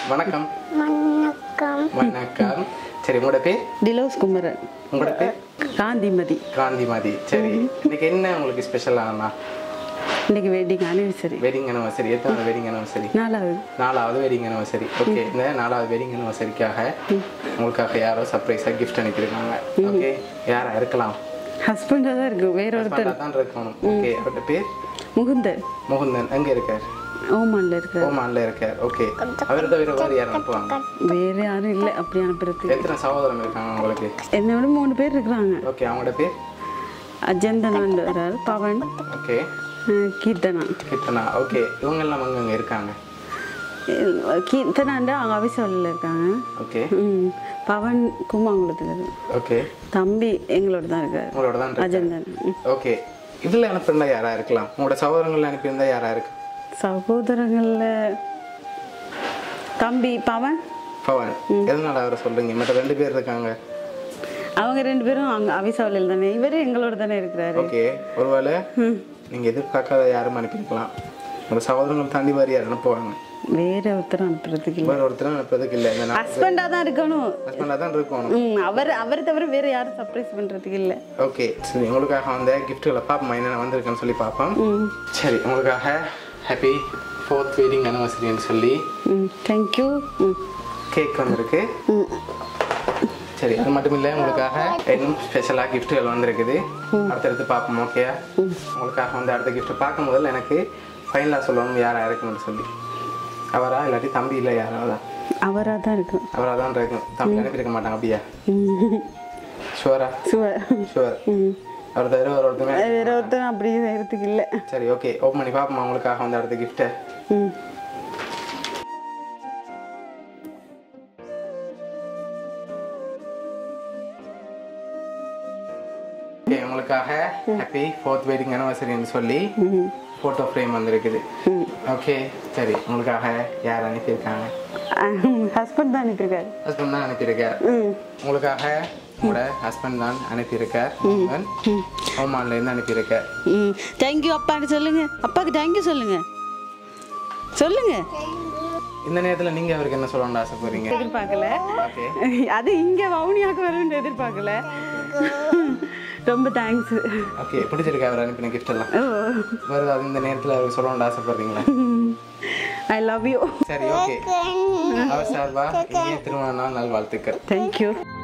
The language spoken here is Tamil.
வணக்கம் வணக்கம் வணக்கம் சரி உங்களோட பேர் டிலோஸ் குமரன் உங்களோட பேர் காந்திமதி காந்திமதி சரி இன்னைக்கு என்ன உங்களுக்கு ஸ்பெஷலானா இன்னைக்கு வெட்டிங் அனிவர்சரி வெட்டிங் அனிவர்சரி எத்தனை வெட்டிங் அனிவர்சரி நாலாவது நாலாவது வெட்டிங் அனிவர்சரி ஓகே இந்த நாலாவது வெட்டிங் அனிவர்சரிக்காக உங்களுக்காக யாரோ சர்ப்ரைஸாக கிஃப்ட் அனுப்பியிருக்காங்க ஓகே யாரா இருக்கலாம் ஹஸ்பண்டாக தான் இருக்கு வேற ஒருத்தர் ஹஸ்பண்டாக தான் இருக்கணும் ஓகே அவர்கிட்ட பேர் முகுந்தர் முகுந்தன் எங்க இருக்கார் ஓமான்ல இருக்கிறார் ஓமான்ல இருக்கார் ஓகே அவர் தவிர வேறு யார் அனுப்புவாங்க வேற யாரும் இல்லை அப்படி அனுப்புறதுக்கு எத்தனை சகோதரம் இருக்காங்க உங்களுக்கு என்னை விட மூணு பேர் இருக்கிறாங்க ஓகே அவங்களோட பேர் அஜந்தன் ஒரு ஆள் பவன் ஓகே அஹ் கீர்த்தனா கிட்டனா ஓகே இவங்க எல்லாம் அங்க அங்க இருக்காங்க அஹ் கீர்த்தனாண்டா அவங்க அவிசவலில் இருக்காங்க ஓகே ம் பவன் கும்மாங்குளத்தில் இருக்கு ஓகே தம்பி எங்களோட தான் இருக்காரு உங்களோட தான் இருக்கு அஜந்தன் ம். ஓகே இதில் அனுப்பியிருந்தா யாரா இருக்கலாம் உங்களோட சகோதரங்கள் அனுப்பியிருந்தா யாரா இருக்கு சகோதரங்களில் தம்பி பவன் பவன் எதனால அவரை சொல்றீங்க மற்ற ரெண்டு பேர் இருக்காங்க அவங்க ரெண்டு பேரும் அங்கே அவிசாவலில் தானே இவர் எங்களோட தானே இருக்கிறாரு ஓகே ஒருவேளை நீங்க எதிர்பார்க்காத யாரும் அனுப்பியிருக்கலாம் உங்க சகோதரங்கள் தாண்டி வேறு யார் அனுப்புவாங்க வேற ஒருத்தர் அனுப்புறதுக்கு இல்லை வேறு ஒருத்தரும் அனுப்புறதுக்கு இல்லை இந்த ஹஸ்பண்டாக தான் இருக்கணும் ஹஸ்பண்டாக தான் இருக்கணும் ம் அவர் அவர் தவிர வேற யாரும் சர்ப்ரைஸ் பண்ணுறதுக்கு இல்லை ஓகே சரி உங்களுக்காக வந்த கிஃப்ட்டுகளை பார்ப்போம் என்னென்ன வந்திருக்குன்னு சொல்லி பார்ப்போம் சரி உங்களுக்காக ஹாப்பி ஃபோர்த் வெட்டிங் அனிவர்சரின்னு சொல்லி ம் தேங்க்யூ ம் கேக் வந்திருக்கு சரி அது மட்டும் இல்லை உங்களுக்காக இன்னும் ஸ்பெஷலாக கிஃப்ட்டுகள் வந்திருக்குது அடுத்தடுத்து பார்ப்போம் ஓகேயா உங்களுக்காக வந்து அடுத்த கிஃப்ட் பார்க்கும் முதல்ல எனக்கு ஃபைனலாக சொல்லணும் யாராக இருக்குன்னு சொல்லி அவரா இல்லாட்டி தம்பி இல்லை யாராவதா அவராக தான் இருக்கும் அவராக தான் இருக்கும் தம்பி அனுப்பியிருக்க மாட்டாங்க அப்படியா ம் ஷுவரா சுவர் ஷுவர் அவர் தவிர ஒரு ஒருத்தமே வேற ஒருத்தரும் அப்படி செய்யறதுக்கு இல்லை சரி ஓகே ஓப்பன் பண்ணி பார்ப்போம் உங்களுக்காக வந்து அடுத்த கிஃப்ட்டை ம் ஓகே உங்களுக்காக ஹாப்பி ஃபோர்த் வெட்டிங் அனிவர்சரின்னு சொல்லி ஃபோட்டோ ஃப்ரேம் வந்திருக்குது ஓகே சரி உங்களுக்காக யார் அனுப்பியிருக்காங்க ஹஸ்பண்ட் தான் அனுப்பியிருக்காரு ஹஸ்பண்ட் தான் அனுப்பியிருக்கார் உங்களுக்காக உங்களோட ஹஸ்பண்ட் தான் அனுப்பியிருக்கார் ஓமான்ல இருந்து அனுப்பியிருக்கார் ம் தேங்க்யூ அப்பான்னு சொல்லுங்க அப்பாவுக்கு தேங்க்யூ சொல்லுங்க சொல்லுங்க இந்த நேரத்தில் நீங்கள் அவருக்கு என்ன சொல்லணும்னு ஆசைப்படுறீங்க எதிர்பார்க்கல ஓகே அது இங்கே வவுனியாவுக்கு வரும்னு எதிர்பார்க்கல ரொம்ப தேங்க்ஸ் ஓகே பிடிச்சிருக்கா அவர் அனுப்பின gift எல்லாம் ஓ வேறு ஏதாவது இந்த நேரத்தில் அவருக்கு சொல்லணும்னு ஆசைப்படுறீங்களா ஐ லவ் யூ சரி ஓகே அவர் சார்பா இனிய திருமண நாள் நல்வாழ்த்துக்கள் தேங்க்யூ